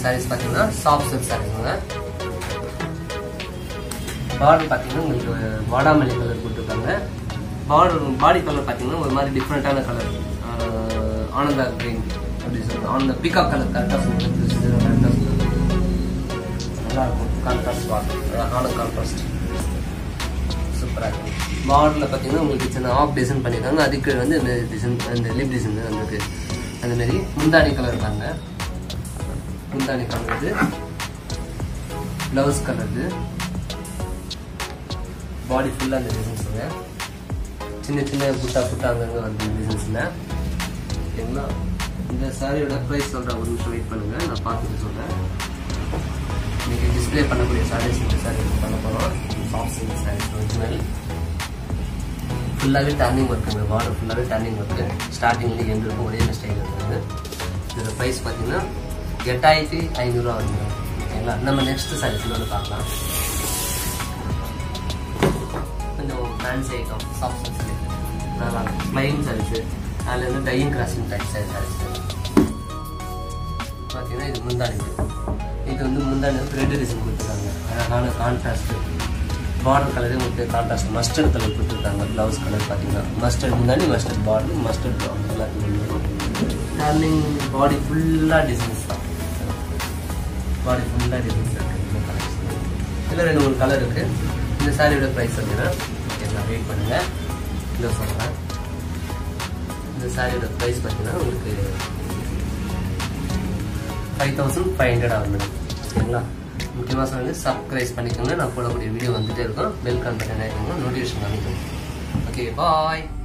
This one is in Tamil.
சாரீஸ் பார்த்தீங்கன்னா சாஃப்ட் சில்க் சாரீஸுங்க பார்டர் பார்த்தீங்கன்னா உங்களுக்கு வாடாமல்லி கலர் கொடுத்துருக்காங்க பார்டர் பாடி கலர் பார்த்தீங்கன்னா ஒரு மாதிரி டிஃப்ரெண்ட்டான கலர் ஆனந்தா கிரீன் அப்படி சொல்லுங்க ஆனந்த பீகாக் கலர் கரெக்டாக சொல்லுங்க கரெக்டாக சொல்லுங்க நல்லா இருக்கும் கான்ட்ராஸ்ட் பார்டர் அழகான கான்ட்ராஸ்ட் சூப்பராக இருக்கும் பார்டரில் பார்த்தீங்கன்னா உங்களுக்கு சின்ன ஆஃப் டிசைன் பண்ணியிருக்காங்க அதுக்கு வந்து இந்த டிசைன் இந்த லிப் டிசைன் வந்துருக்கு அந்த மாதிரி முந்தானி கலர் பாருங்க முந்தானி கலர் இது ப்ளவுஸ் கலர் இது பாடி ஃபுல்லாக அந்த டிசைன்ஸுங்க சின்ன சின்ன புட்டா புட்டா அங்கங்கே வந்து டிசைன்ஸில் ஓகேங்களா இந்த சாரியோட ப்ரைஸ் சொல்கிறேன் ஒரு நிமிஷம் வெயிட் பண்ணுங்கள் நான் பார்த்துட்டு சொல்கிறேன் இன்னைக்கு டிஸ்ப்ளே பண்ணக்கூடிய சாரீஸ் இந்த சாரீ பண்ண போகிறோம் சாஃப்ட் சில்க் சாரீஸ் ஒரிஜினல் ஃபுல்லாகவே டர்னிங் ஒர்க்குங்க பார்டர் ஃபுல்லாகவே டர்னிங் ஒர்க்கு ஸ்டார்டிங்லேருந்து எண்டு இருக்கும் ஒரே ஸ்டைல் இருக்குது இதோட ப்ரைஸ் பார்த்தீங்கன்னா எட்டாயிரத்தி ஐநூறுரூவா வந்துடும் ஓகேங்களா நம்ம நெக்ஸ்ட் சாரீஸ் இன்னொன்று பார்க்கலாம் கொஞ்சம் fancy item soft silk saris நல்லா ப்ளைன் சாரீஸு அதில் வந்து dyeing crossing type saris saris பார்த்தீங்கன்னா இது முந்தானி இது வந்து முந்தானி வந்து ரெட் டிசைன் கொடுத்துருக்காங்க அழகான கான்ட்ராஸ்ட் பார்டர் கலரே உங்களுக்கு கான்ட்ராஸ்ட் மஸ்டர்ட் கலர் கொடுத்துருக்காங்க ப்ளவுஸ் கலர் பார்த்தீங்கன்னா மஸ்டர்ட் முந்தானி மஸ்டர்ட் பார்டர் மஸ்டர்ட் ப்ளவுஸ் எல்லாத்துக்கும் டர்னிங் பாடி ஃபுல்லாக டிசைன்ஸ் தான் பாடி ஃபுல்லாக டிசைன்ஸ் இருக்குது இந்த கலர்ஸ் இதில் ரெண்டு மூணு கலர் இருக்குது இந்த சாரியோட ப்ரைஸ் அப்படின்னா நான் வெயிட் பண்ணுங்கள் இதை சொல்கிறேன் இந்த சாரியோட ப்ரைஸ் பார்த்தீங்கன்னா உங்களுக்கு ஃபைவ் தௌசண்ட் ஃபைவ் ஹண்ட்ரட் ஆகும் மேடம் ஓகேங்களா முக்கியமாக சொல்லுங்கள் சப்ஸ்கிரைப் பண்ணிக்கோங்க நான் போடக்கூடிய வீடியோ வந்துட்டே இருக்கும் பெல் கான் பட்டன் ஆகிக்கோங்க நோட்டிஃபிகேஷன் பண்ணிக்கோங்க ஓகே பாய்